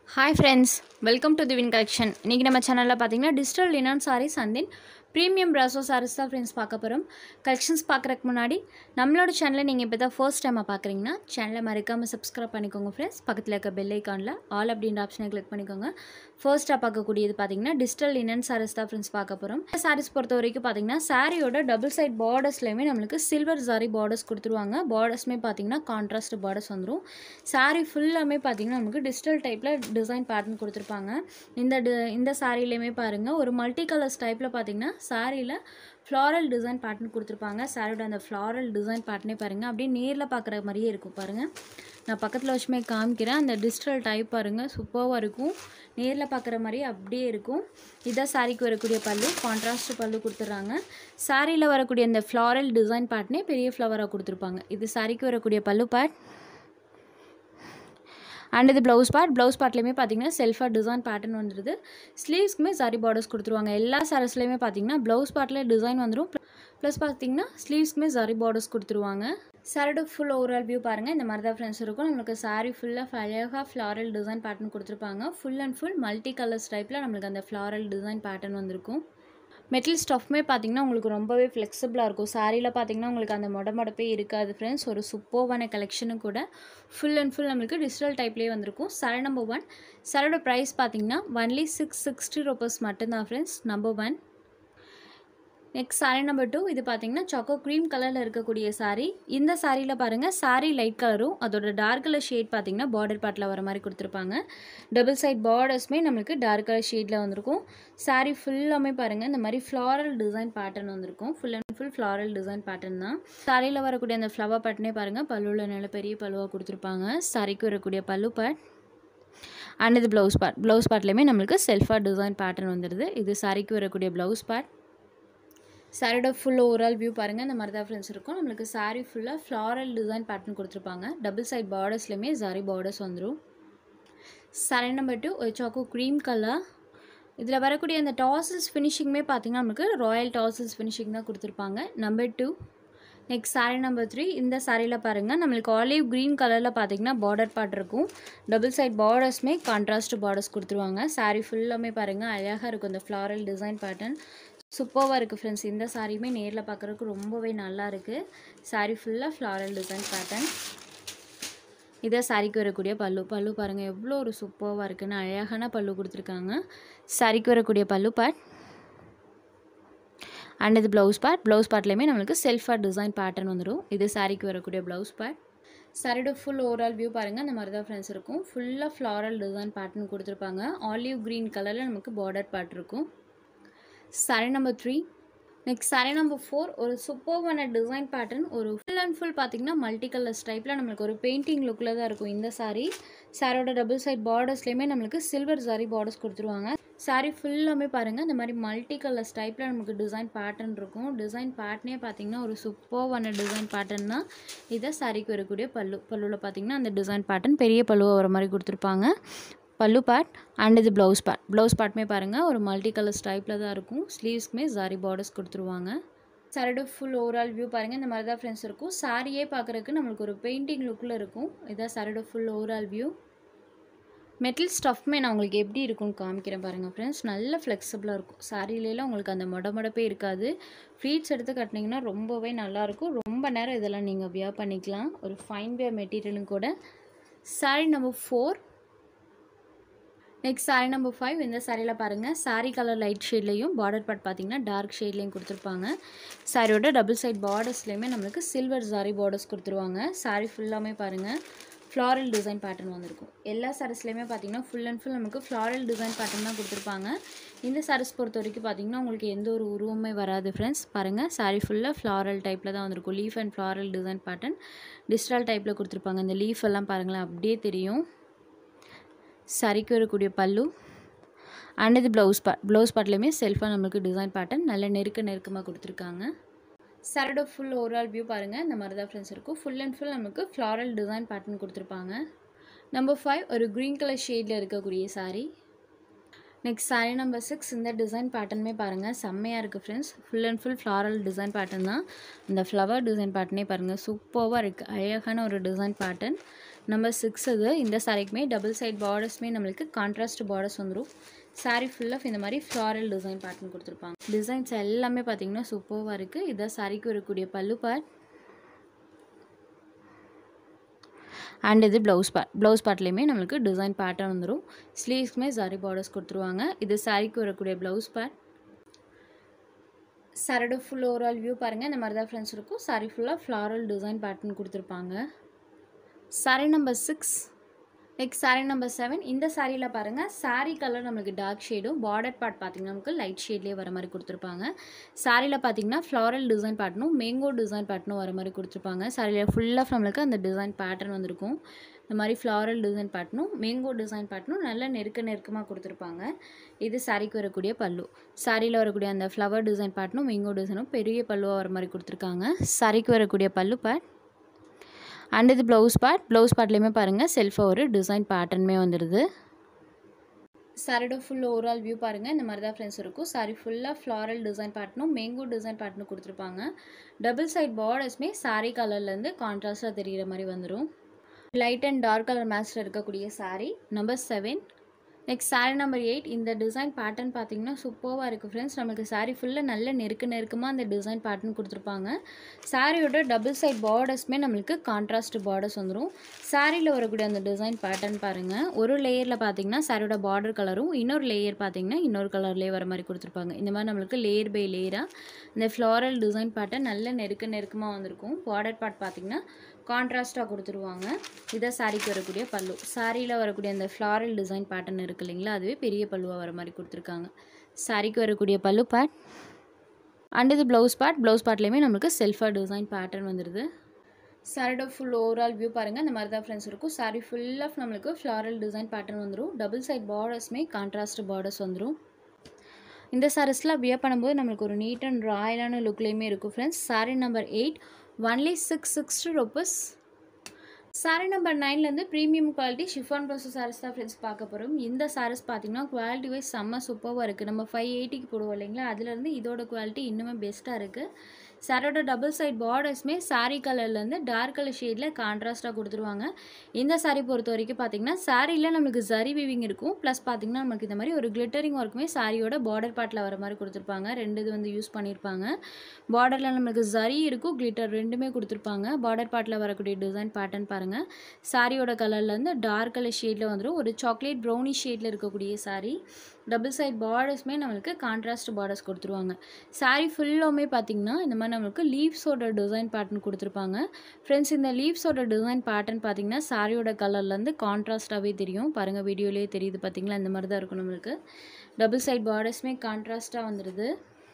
hi friends welcome to திவின் collection இன்றைக்கி நம்ம சேனலில் பார்த்தீங்கன்னா digital linen sarees and then premium brasso sarees தான் ஃப்ரெண்ட்ஸ் பார்க்க போகிறோம் கலெக்ஷன்ஸ் பார்க்குறதுக்கு முன்னாடி நம்மளோட சேனலை நீங்கள் இப்போ தான் ஃபர்ஸ்ட் டைமாக பார்க்குறீங்கன்னா சேனலை மறக்காமல் சப்ஸ்கிரைப் பண்ணிக்கோங்க ஃப்ரெண்ட்ஸ் பக்கத்தில் இருக்க பெல் ஐக்கானில் ஆல் அப்படின்ற ஆப்ஷனை கிளிக் பண்ணிக்கோங்க ஃபர்ஸ்ட்டாக பார்க்கக்கூடியது பார்த்தீங்கன்னா டிஜிட்டல் லினன் சாரீஸ் தான் ஃப்ரெண்ட்ஸ் பார்க்க போகிறோம் சாரீஸ் பொறுத்த வரைக்கும் பார்த்தீங்கன்னா சாரியோட டபுள் சைட் பார்டர்ஸ்லையுமே நம்மளுக்கு சில்வர் சாரி பார்டர்ஸ் கொடுத்துருவாங்க பார்டர்ஸ்மே பார்த்தீங்கன்னா கான்ட்ராஸ்ட் பார்டர்ஸ் வந்துடும் சாரீ ஃபுல்லாமே பார்த்தீங்கன்னா நமக்கு டிஜிட்டல் டைப்பில் டிசைன் பேட்டர்ன் கொடுத்துருப்பாங்க இந்த டி இந்த சாரிலையுமே பாருங்கள் ஒரு மல்டி கலர்ஸ் டைப்பில் பார்த்தீங்கன்னா சாரியில் ஃப்ளாரல் டிசைன் பேட்டர்ன் கொடுத்துருப்பாங்க சாரியோட அந்த ஃப்ளாரல் டிசைன் பேட்டர்னே பாருங்கள் அப்படியே நேரில் பார்க்குற மாதிரியே இருக்கும் பாருங்கள் நான் பக்கத்தில் வச்சுமே காமிக்கிறேன் அந்த டிஜிட்டல் டைப் பாருங்கள் சூப்பராக இருக்கும் நேரில் பார்க்குற மாதிரி அப்படியே இருக்கும் இதான் சாரிக்கு வரக்கூடிய பல்லு கான்ட்ராஸ்ட் பல்லு கொடுத்துட்றாங்க சாரியில் வரக்கூடிய அந்த ஃப்ளாரல் டிசைன் பேட்டர்னே பெரிய ஃப்ளவராக கொடுத்துருப்பாங்க இது சாரிக்கு வரக்கூடிய பல்லு பேட் அண்ட் இது ப்ளவுஸ் பார்ட் ப்ளவுஸ் பார்ட்லேயுமே பார்த்தீங்கன்னா செல்ஃபாக டிசைன் பேட்டர்ன் வந்துடுது ஸ்லீவ்ஸ்க்குமே சாரி பார்டர்ஸ் கொடுத்துருவாங்க எல்லா சாரீஸ்லையுமே பார்த்தீங்கன்னா ப்ளவுஸ் பார்ட்டில் டிசைன் வந்துடும் ப்ளஸ் பார்த்தீங்கன்னா ஸ்லீவ்ஸ்க்குமே சாரி பார்டர்ஸ் கொடுத்துருவாங்க சாரியோட ஃபுல் ஓவரால் வியூ பாருங்கள் இந்த மாதிரி தான் ஃப்ரெண்ட்ஸ் இருக்கும் நம்மளுக்கு சாரி ஃபுல்லாக அழகாக ஃப்ளாரல் டிசைன் பேட்டர்ன் கொடுத்துருப்பாங்க full and full multi colours டைப்பில் நம்மளுக்கு அந்த ஃப்ளாரல் டிசைன் பேட்டர்ன் வந்திருக்கும் மெட்டல் ஸ்டஃப்மே பார்த்தீங்கன்னா உங்களுக்கு ரொம்பவே ஃப்ளெக்சிபிளாக இருக்கும் சாரியில் பார்த்தீங்கன்னா உங்களுக்கு அந்த மொட மடப்பே இருக்காது ஃப்ரெண்ட்ஸ் ஒரு சூப்பர்வான கலெக்ஷனும் கூட ஃபுல் அண்ட் ஃபுல் நம்மளுக்கு டிஜிட்டல் டைப்லேயே வந்திருக்கும் சர நம்பர் ஒன் சரோட ப்ரைஸ் பார்த்தீங்கன்னா ஒன்லி சிக்ஸ் சிக்ஸ்டி ருபீஸ் மட்டும்தான் friends number one next sari number two இது பார்த்தீங்கன்னா சாக்கோ க்ரீம் கலரில் இருக்கக்கூடிய சாரீ இந்த சாரியில் பாருங்கள் சாரீ லைட் கலரும் அதோட டார்க் கலர் ஷேட் பார்த்தீங்கன்னா பார்டர் பார்ட்டில் வர மாதிரி கொடுத்துருப்பாங்க டபுள் சைட் பார்டர்ஸ்மே நம்மளுக்கு டார்க் கலர் ஷேடில் வந்திருக்கும் சாரீ ஃபுல்லாமே பாருங்கள் இந்த மாதிரி ஃப்ளாரல் டிசைன் பேட்டர்ன் வந்திருக்கும் full and full floral design pattern தான் சாரியில் வரக்கூடிய அந்த ஃப்ளவர் பேட்டர்னே பாருங்கள் பல்லுவில் நல்ல பெரிய பல்லுவாக கொடுத்துருப்பாங்க சாரிக்கு வரக்கூடிய பல்லு பேட் அண்ட் இது ப்ளவுஸ் பார்ட் ப்ளவுஸ் பார்ட்லேயுமே நம்மளுக்கு செல்ஃபாக டிசைன் பேட்டர்ன் வந்துடுது இது சாரிக்கு வரக்கூடிய ப்ளவுஸ் பார்ட் சாரியோட ஃபுல் ஓவரால் வியூ பாருங்கள் இந்த மாதிரி தான் ஃப்ரெண்ட்ஸ் இருக்கும் நம்மளுக்கு சாரீ ஃபுல்லாக ஃப்ளாரல் டிசைன் பேட்டர்ன் கொடுத்துருப்பாங்க டபுள் சைட் பார்டர்ஸ்லையுமே சாரி பார்டர்ஸ் வந்துடும் சாரி நம்பர் டூ ஒரு சாக்கோ க்ரீம் கலர் இதில் வரக்கூடிய அந்த டாசல்ஸ் ஃபினிஷிங்குமே பார்த்திங்கன்னா நமக்கு ராயல் டாசல்ஸ் ஃபினிஷிங் தான் கொடுத்துருப்பாங்க number two next sari number three இந்த சாரியில் பாருங்கள் நம்மளுக்கு ஆலிவ் க்ரீன் கலரில் பார்த்தீங்கன்னா பார்டர் பார்ட் இருக்கும் டபுள் சைட் பார்டர்ஸ்மே கான்ட்ராஸ்ட் பார்டர்ஸ் கொடுத்துருவாங்க சாரீ ஃபுல்லாமே பாருங்கள் அழகாக இருக்கும் இந்த ஃப்ளாரல் டிசைன் பேட்டர்ன் சூப்பராக இருக்குது ஃப்ரெண்ட்ஸ் இந்த சாரியுமே நேரில் பார்க்குறதுக்கு ரொம்பவே நல்லா இருக்குது சாரீ ஃபுல்லாக ஃப்ளாரல் டிசைன் பேட்டர்ன் இதை சாரிக்கு வரக்கூடிய பல்லு பல்லு பாருங்கள் எவ்வளோ ஒரு சூப்பராக இருக்குன்னு அழகான பல்லு கொடுத்துருக்காங்க சாரிக்கு வரக்கூடிய பல்லு பார்ட் அண்ட் இது ப்ளவுஸ் பார்ட் ப்ளவுஸ் பார்ட்லேயுமே நம்மளுக்கு செல்ஃபாக டிசைன் பேட்டர்ன் வந்துடும் இது சாரிக்கு வரக்கூடிய ப்ளவுஸ் பார்ட் சாரியோட ஃபுல் ஓவரால் வியூ பாருங்கள் அந்த மாதிரி தான் ஃப்ரெண்ட்ஸ் இருக்கும் ஃபுல்லாக ஃப்ளாரல் டிசைன் பேட்டர்ன் கொடுத்துருப்பாங்க ஆலிவ் க்ரீன் கலரில் நமக்கு பார்டர் பார்ட் இருக்கும் sari number three next sari number four ஒரு சூப்பர்வான டிசைன் பேட்டர்ன் ஒரு ஃபுல் அண்ட் ஃபுல் பார்த்தீங்கன்னா மல்டி கலர்ஸ் டைப்பில் நம்மளுக்கு ஒரு பெயிண்டிங் லுக்கில் தான் இருக்கும் இந்த சாரீ சாரோட டபுள் சைட் பார்டர்ஸ்லேயுமே நம்மளுக்கு சில்வர் சாரி பார்டர்ஸ் கொடுத்துருவாங்க சாரீ ஃபுல்லாமே பாருங்கள் இந்த மாதிரி மல்டி கலர்ஸ் டைப்பில் நமக்கு டிசைன் பேட்டர்ன் இருக்கும் டிசைன் பேட்டர்னே பார்த்தீங்கன்னா ஒரு சூப்பர்வான டிசைன் பேட்டர்ன் தான் இதை சாரிக்கு வரக்கூடிய பல்லு பல்லுவில் பார்த்தீங்கன்னா அந்த டிசைன் பேட்டர்ன் பெரிய பல்லுவை வர மாதிரி கொடுத்துருப்பாங்க பல்லு பார்ட் அண்ட் இது ப்ளவுஸ் பார்ட் ப்ளவுஸ் பார்ட்டுமே பாருங்கள் ஒரு மல்டி கலர்ஸ் டைப்பில் தான் இருக்கும் ஸ்லீவ்ஸ்க்குமே சாரி பார்டர்ஸ் கொடுத்துருவாங்க சாரியோட ஃபுல் ஓவரால் வியூ பாருங்கள் இந்த மாதிரி தான் ஃப்ரெண்ட்ஸ் இருக்கும் சாரியே பார்க்குறதுக்கு நம்மளுக்கு ஒரு பெயிண்டிங் லுக்கில் இருக்கும் இதான் சாரியோட ஃபுல் ஓவரால் வியூ மெட்டல் ஸ்டஃப்மே நான் உங்களுக்கு எப்படி இருக்கும்னு காமிக்கிறேன் பாருங்கள் ஃப்ரெண்ட்ஸ் நல்ல ஃப்ளெக்சிபிளாக இருக்கும் சாரியிலலாம் உங்களுக்கு அந்த மொட மொடப்பே இருக்காது ஃப்ளீட்ஸ் எடுத்து கட்டினீங்கன்னா ரொம்பவே நல்லாயிருக்கும் ரொம்ப நேரம் இதெல்லாம் நீங்கள் வியர் பண்ணிக்கலாம் ஒரு ஃபைன் வியர் மெட்டீரியலும் கூட sari number four next sari number five இந்த சாரியில் பாருங்கள் சாரீ கலர் லைட் ஷேட்லேயும் பார்டர் பார்ட் பார்த்தீங்கன்னா டார்க் ஷேட்லேயும் கொடுத்துருப்பாங்க சாரியோட டபுள் சைட் பார்டர்ஸ்லேயுமே நம்மளுக்கு சில்வர் சாரி பார்டர்ஸ் கொடுத்துருவாங்க சாரீ ஃபுல்லாமே பாருங்கள் ஃப்ளாரல் டிசைன் பேட்டர்ன் வந்திருக்கும் எல்லா சாரீஸ்லேயுமே பார்த்தீங்கன்னா ஃபுல் அண்ட் ஃபுல் நமக்கு ஃப்ளாரல் டிசைன் பேட்டர்ன் தான் கொடுத்துருப்பாங்க இந்த சாரீஸ் பொறுத்த வரைக்கும் பார்த்தீங்கன்னா உங்களுக்கு எந்த ஒரு உருவமே வராது ஃப்ரெண்ட்ஸ் பாருங்கள் சாரீ ஃபுல்லாக ஃப்ளாரல் டைப்பில் தான் வந்திருக்கும் leaf and floral design pattern digital டைப்பில் கொடுத்துருப்பாங்க இந்த லீஃப் எல்லாம் பாருங்களேன் அப்படியே தெரியும் சரிக்கு வரக்கூடிய பல்லு அண்ட் இது ப்ளவுஸ் பார்ட் ப்ளவுஸ் பார்ட்லேயுமே செல்ஃபாக நம்மளுக்கு டிசைன் பேட்டர்ன் நல்ல நெருக்க நெருக்கமாக கொடுத்துருக்காங்க சரடோ ஃபுல் ஓவரால் வியூ பாருங்கள் இந்த மாதிரி தான் ஃப்ரெண்ட்ஸ் இருக்கும் ஃபுல் அண்ட் ஃபுல் நமக்கு ஃப்ளாரல் டிசைன் பேட்டர்ன் கொடுத்துருப்பாங்க நம்பர் ஃபைவ் ஒரு க்ரீன் கலர் ஷேடில் இருக்கக்கூடிய sari next sari number six இந்த டிசைன் பேட்டர்னுமே பாருங்கள் செம்மையாக இருக்குது friends full and full floral design pattern தான் இந்த ஃப்ளவர் டிசைன் பேட்டர்னே பாருங்கள் சூப்பராக இருக்குது அழகான ஒரு டிசைன் பேட்டர்ன் நம்பர் சிக்ஸ் இது இந்த சாரிக்குமே டபுள் சைட் பார்டர்ஸ்மே நம்மளுக்கு கான்ட்ராஸ்ட் பார்டர்ஸ் வந்துடும் saree ஃபுல்லாக இந்த மாதிரி ஃப்ளாரல் டிசைன் பேட்டர்ன் கொடுத்துருப்பாங்க டிசைன்ஸ் எல்லாமே பார்த்தீங்கன்னா சூப்பராக இருக்குது இதான் சாரிக்கு வரக்கூடிய பல்லு பார்ட் அண்ட் இது ப்ளவுஸ் பார்ட் ப்ளவுஸ் பார்ட்லேயுமே நம்மளுக்கு டிசைன் பேட்டர்ன் வந்துடும் ஸ்லீவ்ஸ்க்குமே சாரி பார்டர்ஸ் கொடுத்துருவாங்க இது சாரிக்கு வரக்கூடிய ப்ளவுஸ் பார்ட் சாரோட ஃபுல் ஓவரால் வியூ பாருங்கள் இந்த மாதிரி தான் ஃப்ரெண்ட்ஸ் இருக்கும் சாரி ஃபுல்லாக ஃப்ளாரல் டிசைன் பேட்டர்ன் கொடுத்துருப்பாங்க sari number six next sari number seven இந்த சாரியில் பாருங்கள் சாரி கலர் நம்மளுக்கு டார்க் ஷேடும் பார்டர் பார்ட் பார்த்திங்கன்னா நமக்கு லைட் ஷேட்லேயே வர மாதிரி கொடுத்துருப்பாங்க சாரியில் பார்த்தீங்கன்னா ஃப்ளாரல் டிசைன் பேட்டர்னும் மேங்கோ டிசைன் பேட்டர்னும் வர மாதிரி கொடுத்துருப்பாங்க சாரியில் ஃபுல்லாக நம்மளுக்கு அந்த டிசைன் பேட்டர்ன் வந்திருக்கும் இந்த மாதிரி ஃப்ளாரல் டிசைன் பேட்டர்னும் மேங்கோ டிசைன் பேட்டர்னும் நல்லா நெருக்க நெருக்கமாக கொடுத்துருப்பாங்க இது சாரிக்கு வரக்கூடிய பல்லு சாரியில் வரக்கூடிய அந்த ஃப்ளவர் டிசைன் பேட்டர்னும் மேங்கோ டிசைனும் பெரிய பல்லுவாக வர மாதிரி கொடுத்துருக்காங்க சாரிக்கு வரக்கூடிய பல்லு பேட் அண்ட் இது ப்ளவுஸ் பார்ட் ப்ளவுஸ் பார்ட்லேயுமே பாருங்கள் செல்ஃபாக ஒரு டிசைன் பேட்டர்னுமே வந்துடுது சாரியோட ஃபுல் ஓவரால் வியூ பாருங்கள் இந்த மாதிரி தான் ஃப்ரெண்ட்ஸ் இருக்கும் சாரி ஃபுல்லாக ஃப்ளாரல் டிசைன் பேட்டர்னும் மேங்கோ டிசைன் பேட்டர்னும் கொடுத்துருப்பாங்க டபுள் சைட் பார்டர்ஸ்மே சாரி கலர்லேருந்து கான்ட்ராஸ்ட்டாக தெரிகிற மாதிரி வந்துடும் லைட் அண்ட் டார்க் கலர் மேட்ச்சில் இருக்கக்கூடிய sari number seven next sari number eight இந்த டிசைன் பேட்டர்ன் பார்த்தீங்கன்னா சூப்பராக இருக்குது ஃப்ரெண்ட்ஸ் நமக்கு சாரீ ஃபுல்லாக நல்ல நெருக்க நெருக்கமாக அந்த டிசைன் பேட்டர்ன் கொடுத்துருப்பாங்க சாரியோட டபுள் சைட் பார்டர்ஸ்மே நம்மளுக்கு கான்ட்ராஸ்ட் பார்டர்ஸ் வந்துடும் சாரியில் வரக்கூடிய அந்த டிசைன் பேட்டர்ன் பாருங்கள் ஒரு லேயரில் பார்த்தீங்கன்னா சாரியோட பார்டர் கலரும் இன்னொரு லேயர் பார்த்தீங்கன்னா இன்னொரு கலர்லேயே வர மாதிரி கொடுத்துருப்பாங்க இந்த மாதிரி நம்மளுக்கு லேயர் பை லேயராக இந்த ஃப்ளாரல் டிசைன் பேட்டர்ன் நல்ல நெருக்க நெருக்கமாக வந்திருக்கும் பார்டர் பார்ட் பார்த்தீங்கன்னா கான்ட்ராஸ்ட்டாக கொடுத்துருவாங்க இதை சாரிக்கு வரக்கூடிய பல்லு சாரியில் வரக்கூடிய அந்த ஃப்ளாரல் டிசைன் பேட்டர்ன் இருக்குது இல்லைங்களா அதுவே பெரிய பல்லுவாக வர மாதிரி கொடுத்துருக்காங்க சாரிக்கு வரக்கூடிய பல்லு பேட் அண்ட் இது ப்ளவுஸ் பார்ட் ப்ளவுஸ் பார்ட்லேயுமே நம்மளுக்கு செல்ஃபாக டிசைன் பேட்டர்ன் வந்துடுது சாரியோட ஃபுல் ஓவரால் வியூ பாருங்கள் இந்த மாதிரி தான் ஃப்ரெண்ட்ஸ் இருக்கும் சாரி ஃபுல்லாக நம்மளுக்கு ஃப்ளாரல் டிசைன் பேட்டர்ன் வந்துடும் டபுள் சைட் பார்டர்ஸ்மே கான்ட்ராஸ்ட் பார்டர்ஸ் வந்துடும் இந்த சாரீஸ்லாம் வியர் பண்ணும்போது நம்மளுக்கு ஒரு நீட் அண்ட் ராயலான லுக்லேயுமே இருக்கும் friends sari number eight only six sixty rupees sari number நைன்லேருந்து premium quality chiffon blouse sarees தான் ஃப்ரெண்ட்ஸ் பார்க்க போகிறோம் இந்த சாரீஸ் பார்த்தீங்கன்னா குவாலிட்டி வைஸ் செம்ம சூப்பராக இருக்குது நம்ம ஃபைவ் எயிட்டிக்கு போடுவோம் இல்லைங்களா அதுலேருந்து இதோட குவாலிட்டி இன்னுமே பெஸ்ட்டாக இருக்குது சாரோட டபுள் சைட் பார்டர்ஸ்மே சாரீ கலர்லேருந்து டார்க் கலர் ஷேடில் கான்ட்ராஸ்ட்டாக கொடுத்துருவாங்க இந்த சாரீ பொறுத்த வரைக்கும் பார்த்தீங்கன்னா சாரியில் நம்மளுக்கு ஜரி வீவிங் இருக்கும் ப்ளஸ் பார்த்தீங்கன்னா நமக்கு இந்த மாதிரி ஒரு கிளிட்டரிங் ஒர்க்குமே சாரியோட பார்டர் பார்ட்டில் வர மாதிரி கொடுத்துருப்பாங்க ரெண்டு இது வந்து யூஸ் பண்ணியிருப்பாங்க பார்டரில் நம்மளுக்கு ஜரி இருக்கும் கிளிட்டர் ரெண்டுமே கொடுத்துருப்பாங்க பார்டர் பார்ட்டில் வரக்கூடிய டிசைன் பேட்டர்ன் பாருங்கள் சாரியோட கலர்லேருந்து டார்க் கலர் ஷேடில் வந்துடும் ஒரு சாக்லேட் ப்ரௌனி ஷேடில் இருக்கக்கூடிய சாரீ டபுள் சைட் பார்டர்ஸ்மே நம்மளுக்கு கான்ட்ராஸ்ட் பார்டர்ஸ் கொடுத்துருவாங்க சாரீ ஃபுல்லுமே பார்த்திங்கன்னா இந்த மாதிரி நம்மளுக்கு லீவ்ஸோட டிசைன் பேட்டர்ன் கொடுத்துருப்பாங்க ஃப்ரெண்ட்ஸ் இந்த லீவ்ஸோட டிசைன் பேட்டர்ன் பார்த்திங்கன்னா சாரியோட கலர்லேருந்து கான்ட்ராஸ்ட்டாகவே தெரியும் பாருங்கள் வீடியோலேயே தெரியுது பார்த்திங்களா இந்த மாதிரி தான் இருக்கும் நம்மளுக்கு டபுள் சைட் பார்டர்ஸ்மே கான்ட்ராஸ்ட்டாக வந்துடுது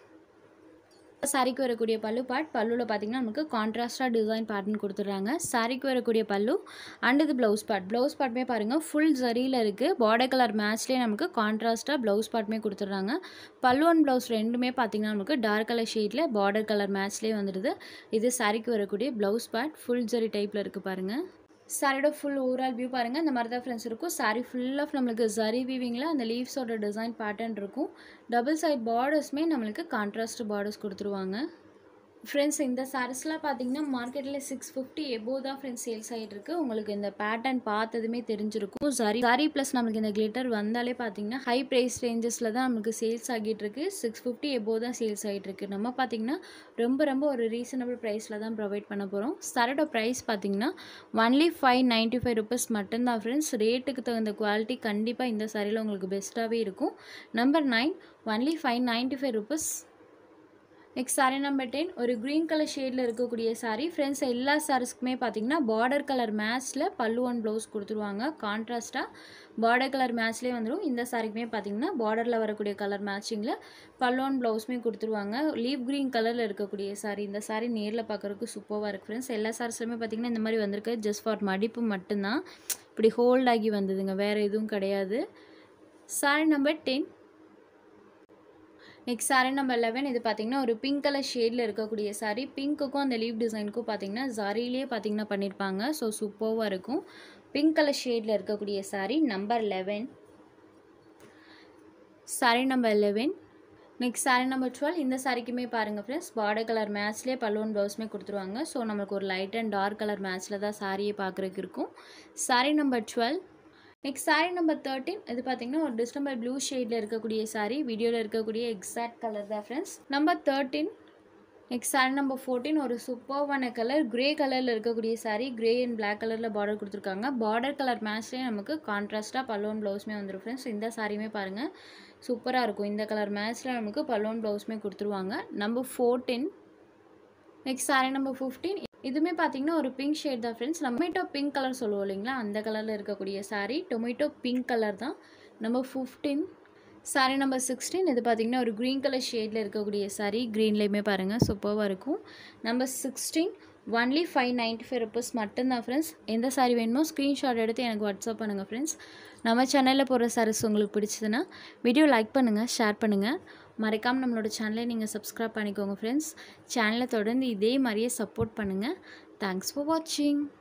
சாரிக்கு வரக்கூடிய பல்லு பார்ட் பல்லுவில் பார்த்தீங்கன்னா நமக்கு கான்ட்ராஸ்டாக டிசைன் பேட்டர்ன் கொடுத்துட்றாங்க சாரிக்கு வரக்கூடிய பல்லு அண்ட் இது ப்ளவுஸ் பார்ட் ப்ளவுஸ் பார்ட்டுமே பாருங்கள் ஃபுல் ஜரியில் இருக்குது பார்டர் கலர் மேட்ச்லேயே நமக்கு கான்ட்ராஸ்ட்டாக ப்ளவுஸ் பார்ட்டுமே கொடுத்துட்றாங்க பல்லு அண்ட் ப்ளவுஸ் ரெண்டுமே பார்த்திங்கன்னா நமக்கு டார்க் கலர் ஷேடில் பார்டர் கலர் மேட்ச்லேயே வந்துடுது இது சாரிக்கு வரக்கூடிய ப்ளவுஸ் பார்ட் ஃபுல் ஜரி டைப்பில் இருக்குது பாருங்கள் சாரியோட ஃபுல் ஓவரால் வியூ பாருங்கள் இந்த மாதிரி தான் ஃப்ரெண்ட்ஸ் இருக்கும் சாரி ஃபுல் ஆஃப் நம்மளுக்கு ஜரி வீவிங்கில் அந்த லீவ்ஸோட டிசைன் பேட்டர்ன் இருக்கும் டபுள் சைட் பார்டர்ஸ்மே நம்மளுக்கு கான்ட்ராஸ்ட் பார்டர்ஸ் கொடுத்துருவாங்க ஃப்ரெண்ட்ஸ் இந்த சாரீஸ்லாம் பார்த்தீங்கன்னா மார்க்கெட்டில் சிக்ஸ் ஃபிஃப்டி எபோ தான் ஃப்ரெண்ட்ஸ் சேல்ஸ் ஆகிட்டு இருக்கு உங்களுக்கு இந்த பேட்டர்ன் பார்த்ததுமே தெரிஞ்சிருக்கும் சாரி சாரி ப்ளஸ் நம்மளுக்கு இந்த கிளிட்டர் வந்தாலே பார்த்தீங்கன்னா ஹை ப்ரைஸ் ரேஞ்சஸில் தான் நமக்கு சேல்ஸ் ஆகிட்டு இருக்கு சிக்ஸ் ஃபிஃப்டி எபோ தான் சேல்ஸ் ஆகிட்டு இருக்கு நம்ம பார்த்தீங்கன்னா ரொம்ப ரொம்ப ஒரு ரீசனபிள் ப்ரைஸில் தான் ப்ரொவைட் பண்ண போகிறோம் சாரோட ப்ரைஸ் பார்த்தீங்கன்னா only five ninety five rupees மட்டும்தான் ஃப்ரெண்ட்ஸ் ரேட்டுக்கு தகுந்த குவாலிட்டி கண்டிப்பாக இந்த சாரியில் உங்களுக்கு பெஸ்ட்டாகவே இருக்கும் number nine only five ninety five rupees next sari number ten ஒரு க்ரீன் கலர் ஷேடில் இருக்கக்கூடிய சாரீ ஃப்ரெண்ட்ஸ் எல்லா சாரீஸ்க்குமே பார்த்தீங்கன்னா பார்டர் கலர் மேட்ச்சில் பல்லு ஒன் ப்ளவுஸ் கொடுத்துருவாங்க கான்ட்ராஸ்ட்டாக பார்டர் கலர் மேட்ச்லேயே வந்துடும் இந்த சாரிக்குமே பார்த்தீங்கன்னா பார்டரில் வரக்கூடிய கலர் மேட்சிங்கில் பல்லு ஒன் ப்ளவுஸுமே கொடுத்துருவாங்க லீவ் க்ரீன் கலரில் இருக்கக்கூடிய சாரீ இந்த சாரீ நேரில் பார்க்குறதுக்கு சூப்பராக இருக்குது ஃப்ரெண்ட்ஸ் எல்லா சாரீஸ்லையுமே பார்த்தீங்கன்னா இந்த மாதிரி வந்திருக்கு ஜஸ்ட் ஃபார் மடிப்பு மட்டும்தான் இப்படி ஹோல்ட் ஆகி வந்ததுங்க வேறு எதுவும் கிடையாது sari number ten next sari number eleven இது பார்த்தீங்கன்னா ஒரு பிங்க் கலர் ஷேடில் இருக்கக்கூடிய சாரீ பிங்க்குக்கும் அந்த லீவ் டிசைனுக்கும் பார்த்தீங்கன்னா ஜரிலே பார்த்தீங்கன்னா பண்ணியிருப்பாங்க ஸோ சூப்பராக இருக்கும் பிங்க் கலர் ஷேடில் இருக்கக்கூடிய sari number eleven sari number eleven next sari number twelve இந்த சாரிக்குமே பாருங்கள் ஃப்ரெண்ட்ஸ் பார்டர் கலர் மேட்ச்லேயே பல்லுவன் ப்ளவுஸுமே கொடுத்துருவாங்க ஸோ நம்மளுக்கு ஒரு லைட் அண்ட் டார்க் கலர் மேட்ச்சில் தான் சாரியை பார்க்குறதுக்கு இருக்கும் sari number twelve next sari number thirteen இது பார்த்தீங்கன்னா ஒரு டிஸ்டம்பர் ப்ளூ ஷேடில் இருக்கக்கூடிய சாரீ வீடியோவில் இருக்கக்கூடிய எக்ஸாக்ட் கலர் தான் friends number thirteen next sari number fourteen ஒரு சூப்பர்வான கலர் கிரே கலரில் இருக்கக்கூடிய சாரீ கிரே அண்ட் பிளாக் கலரில் பார்டர் கொடுத்துருக்காங்க பார்டர் கலர் மேட்ச்லேயே நமக்கு கான்ட்ராஸ்ட்டாக பல்லுவன் ப்ளவுஸுமே வந்துடும் ஃப்ரெண்ட்ஸ் இந்த சாரியுமே பாருங்கள் சூப்பராக இருக்கும் இந்த கலர் மேட்ச்சில் நமக்கு பல்லுவன் ப்ளவுஸுமே கொடுத்துருவாங்க number fourteen next sari number fifteen இதுவுமே பார்த்தீங்கன்னா ஒரு பிங்க் ஷேட் தான் ஃப்ரெண்ட்ஸ் நம்ம டொமேட்டோ பிங்க் கலர் சொல்லுவோம் இல்லைங்களா அந்த கலரில் இருக்கக்கூடிய சாரீ டொமேட்டோ பிங்க் கலர் தான் number fifteen sari number sixteen இது பார்த்திங்கன்னா ஒரு க்ரீன் கலர் ஷேடில் இருக்கக்கூடிய சாரீ க்ரீன்லேயுமே பாருங்கள் சூப்பராக இருக்கும் number sixteen only five ninety five rupees மட்டும்தான் ஃப்ரெண்ட்ஸ் எந்த சாரீ வேணுமோ ஸ்க்ரீன்ஷாட் எடுத்து எனக்கு வாட்ஸ்அப் பண்ணுங்கள் ஃப்ரெண்ட்ஸ் நம்ம சேனலில் போடுற சாரீஸ் உங்களுக்கு பிடிச்சதுன்னா வீடியோ லைக் பண்ணுங்கள் ஷேர் பண்ணுங்கள் மறக்காமல் நம்மளோட சேனலை நீங்கள் சப்ஸ்கிரைப் பண்ணிக்கோங்க ஃப்ரெண்ட்ஸ் சேனலை தொடர்ந்து இதே மாதிரியே சப்போர்ட் பண்ணுங்கள் தேங்க்ஸ் ஃபார் வாட்சிங்